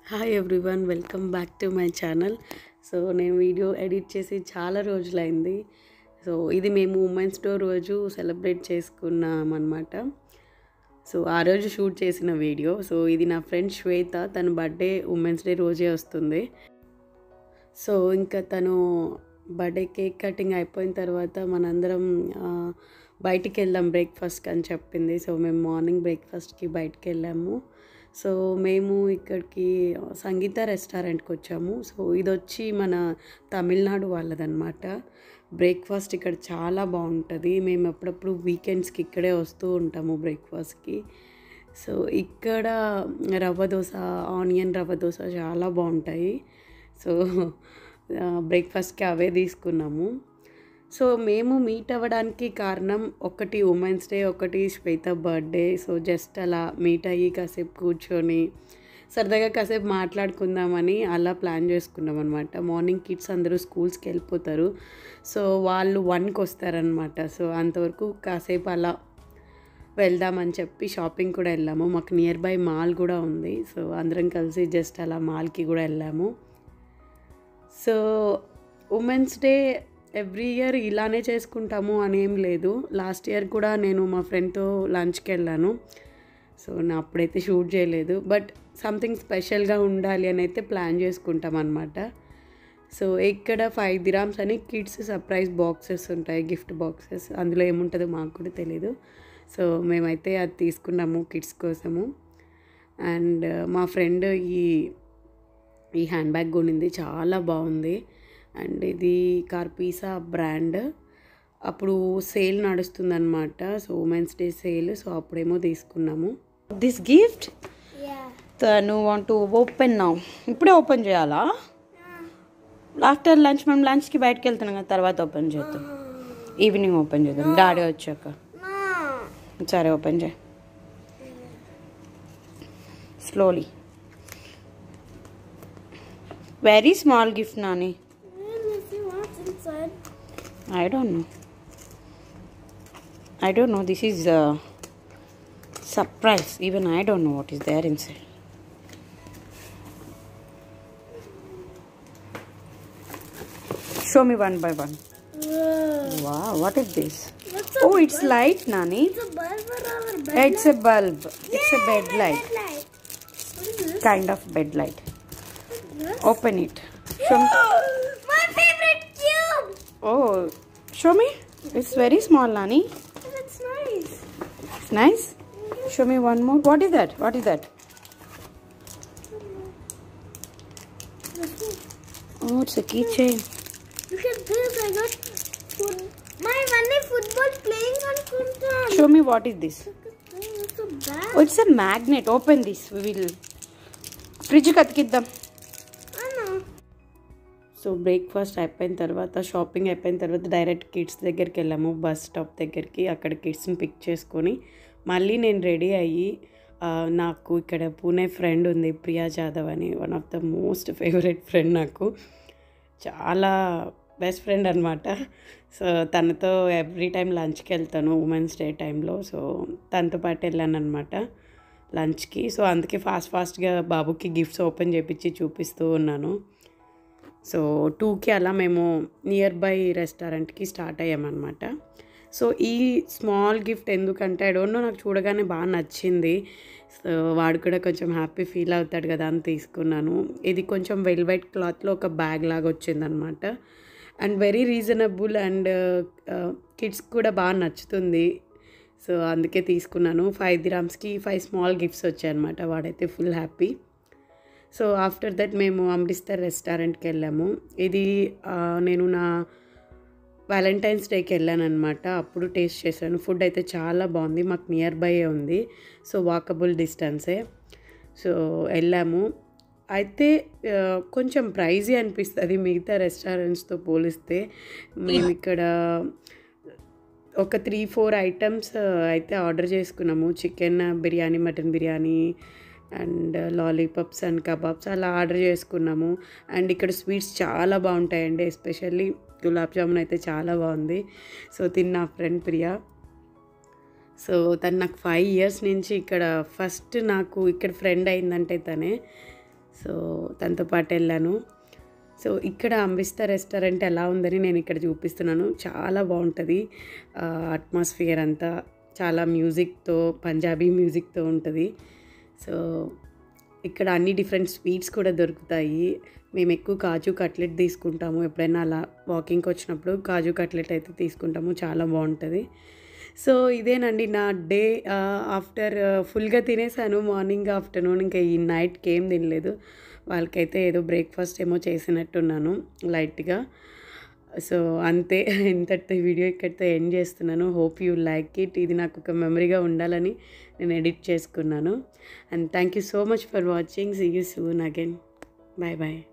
Hi everyone welcome back to my channel so నేను video edit చేసి చాలా రోజులైంది సో ఇది మేము ఉమెన్స్ డే రోజు సెలబ్రేట్ చేసుకున్నాం అనమాట సో ఆ రోజు షూట్ చేసిన వీడియో సో ఇది నా ఫ్రెండ్ శ్వేత తన బర్త్డే ఉమెన్స్ డే రోజే వస్తుంది సో ఇంకా తను బర్త్డే కేక్ కటింగ్ అయిపోయిన తర్వాత మనందరం ఆ, బయటికి వెళ్దాం బ్రేక్ఫాస్ట్కి అని చెప్పింది సో మేము మార్నింగ్ బ్రేక్ఫాస్ట్కి బయటికి వెళ్ళాము సో మేము ఇక్కడికి సంగీత రెస్టారెంట్కి వచ్చాము సో ఇది వచ్చి మన తమిళనాడు వాళ్ళదన్నమాట బ్రేక్ఫాస్ట్ ఇక్కడ చాలా బాగుంటుంది మేము అప్పుడప్పుడు వీకెండ్స్కి ఇక్కడే వస్తూ ఉంటాము బ్రేక్ఫాస్ట్కి సో ఇక్కడ రవ్వ దోశ ఆనియన్ రవ్వ దోశ చాలా బాగుంటాయి సో బ్రేక్ఫాస్ట్కి అవే తీసుకున్నాము సో మేము మీట్ అవ్వడానికి కారణం ఒకటి ఉమెన్స్ డే ఒకటి శ్వేత బర్త్డే సో జస్ట్ అలా మీట్ అయ్యి కాసేపు కూర్చొని సరదాగా కాసేపు మాట్లాడుకుందామని అలా ప్లాన్ చేసుకున్నాం అనమాట మార్నింగ్ కిడ్స్ అందరూ స్కూల్స్కి వెళ్ళిపోతారు సో వాళ్ళు వన్కి వస్తారనమాట సో అంతవరకు కాసేపు అలా వెళ్దామని చెప్పి షాపింగ్ కూడా వెళ్ళాము మాకు నియర్ బై మాల్ కూడా ఉంది సో అందరం కలిసి జస్ట్ అలా మాల్కి కూడా వెళ్ళాము so women's day every year ఇలానే చేసుకుంటాము అని ఏం లేదు లాస్ట్ ఇయర్ కూడా నేను మా ఫ్రెండ్తో లంచ్కి వెళ్ళాను సో నా అప్పుడైతే షూట్ చేయలేదు బట్ సంథింగ్ స్పెషల్గా ఉండాలి అని అయితే ప్లాన్ చేసుకుంటాం అనమాట సో ఇక్కడ ఫైవ్ దిరామ్స్ అని కిడ్స్ సర్ప్రైజ్ బాక్సెస్ ఉంటాయి గిఫ్ట్ బాక్సెస్ అందులో ఏముంటుందో మాకు కూడా తెలీదు సో మేమైతే అది తీసుకున్నాము కిడ్స్ కోసము అండ్ మా ఫ్రెండ్ ఈ ఈ హ్యాండ్ బ్యాగ్ కొనింది చాలా బాగుంది అండ్ ఇది కార్పీసా బ్రాండ్ అప్పుడు సేల్ నడుస్తుందన్నమాట so women's day sale so అప్పుడేమో తీసుకున్నాము దిస్ గిఫ్ట్ తను వాంట్ టు ఓపెన్ నౌ ఇప్పుడే ఓపెన్ చేయాలా ఆఫ్టర్ లంచ్ మేము లంచ్కి బయటకు వెళ్తున్నాం కదా తర్వాత ఓపెన్ చేద్దాం ఈవినింగ్ ఓపెన్ చేద్దాం డాడీ వచ్చాక సరే ఓపెన్ చేయి slowly very small gift Nani I don't know. I don't know. This is a surprise. Even I don't know what is there inside. Show me one by one. Wow, what is this? Oh, it's light, Nani. It's a bulb. It's a bed light. Kind of bed light. Open it. Show me. My favorite cube. Oh, show me. It's very small, Nani. That's nice. It's nice. Show me one more. What is that? What is that? Oh, it's a keychain. Look at this. I got food. My one football playing on control. Show me what is this. It's so bad. Oh, it's a magnet. Open this. We will. Fridge కతికిద్దాం I know. So breakfast అయిపోయిన తర్వాత shopping అయిపోయిన తర్వాత direct kids దగ్గరికి వెళ్ళాము bus stop దగ్గరికి అక్కడ కిడ్స్ని pick చేసుకొని మళ్ళీ నేను రెడీ అయ్యి ఆ, నాకు ఇక్కడ పూణే ఫ్రెండ్ ఉంది ప్రియా జాదవ్ అని one of the most favourite friend నాకు చాలా బెస్ట్ ఫ్రెండ్ అనమాట సో తనతో ఎవ్రీ టైం లంచ్కి వెళ్తాను ఉమెన్స్ డే టైంలో సో తనతో పాటు వెళ్ళాను అనమాట లంచ్కి సో అందుకే ఫాస్ట్ ఫాస్ట్గా బాబుకి గిఫ్ట్స్ ఓపెన్ చేపించి చూపిస్తూ ఉన్నాను సో టూకి అలా మేము నియర్ బై రెస్టారెంట్కి స్టార్ట్ అయ్యామన్నమాట సో ఈ స్మాల్ గిఫ్ట్ ఎందుకంటే ఐ డోంట్ నో నాకు చూడగానే బాగా నచ్చింది సో వాడు కూడా కొంచెం హ్యాపీ ఫీల్ అవుతాడు కదా అని తీసుకున్నాను ఇది కొంచెం వెల్వెట్ క్లాత్లో ఒక బ్యాగ్ లాగా వచ్చిందనమాట and very reasonable and kids కూడా బాగా నచ్చుతుంది సో అందుకే తీసుకున్నాను ఫైవ్ దిరామ్స్కి ఫైవ్ స్మాల్ గిఫ్ట్స్ వచ్చాయన్నమాట వాడైతే full happy so after that మేము అమృత్సర్ రెస్టారెంట్కి వెళ్ళాము ఇది ఆ, నేను నా వ్యాలంటైన్స్ డేకి వెళ్ళాను అనమాట అప్పుడు టేస్ట్ చేశాను ఫుడ్ అయితే చాలా బాగుంది మాకు నియర్ బై ఉంది సో వాకబుల్ డిస్టెన్సే సో వెళ్ళాము అయితే ఆ, కొంచెం ప్రైజీ అనిపిస్తుంది మిగతా రెస్టారెంట్స్తో పోలిస్తే మేము ఇక్కడ ఒక త్రీ ఫోర్ ఐటమ్స్ అయితే ఆర్డర్ చేసుకున్నాము chicken biryani mutton biryani and lollipops and kebabs అలా ఆర్డర్ చేసుకున్నాము అండ్ ఇక్కడ స్వీట్స్ చాలా బాగుంటాయండి ఎస్పెషల్లీ గులాబ్ జామున్ అయితే చాలా బాగుంది సో తిన్న ఫ్రెండ్ ప్రియా సో తను నాకు ఫైవ్ ఇయర్స్ నుంచి ఇక్కడ ఫస్ట్ నాకు ఇక్కడ ఫ్రెండ్ అయిందంటే తనే సో తనతో పాటు వెళ్ళాను సో ఇక్కడ అంబిస్తా రెస్టారెంట్ ఎలా ఉందని నేను ఇక్కడ చూపిస్తున్నాను చాలా బాగుంటుంది అట్మాస్ఫియర్ అంతా చాలా మ్యూజిక్తో పంజాబీ మ్యూజిక్తో ఉంటుంది సో ఇక్కడ అన్ని డిఫరెంట్ స్వీట్స్ కూడా దొరుకుతాయి మేము ఎక్కువ కాజు కట్లెట్ తీసుకుంటాము ఎప్పుడైనా అలా వాకింగ్కి వచ్చినప్పుడు కాజు కట్లెట్ అయితే తీసుకుంటాము చాలా బాగుంటుంది సో ఇదేనండి నా డే ఆఫ్టర్ ఫుల్గా తినేసాను మార్నింగ్ ఆఫ్టర్నూన్ ఇంకా ఈ నైట్కి ఏం తినలేదు వాళ్ళకైతే ఏదో బ్రేక్ఫాస్ట్ ఏమో చేసినట్టున్నాను లైట్గా సో అంతే ఇంతటితో వీడియో ఇక్కడితో ఎండ్ చేస్తున్నాను హోప్ యూ లైక్ ఇట్ ఇది నాకు ఒక మెమరీగా ఉండాలని నేను ఎడిట్ చేసుకున్నాను and thank you so much for watching see you soon again bye bye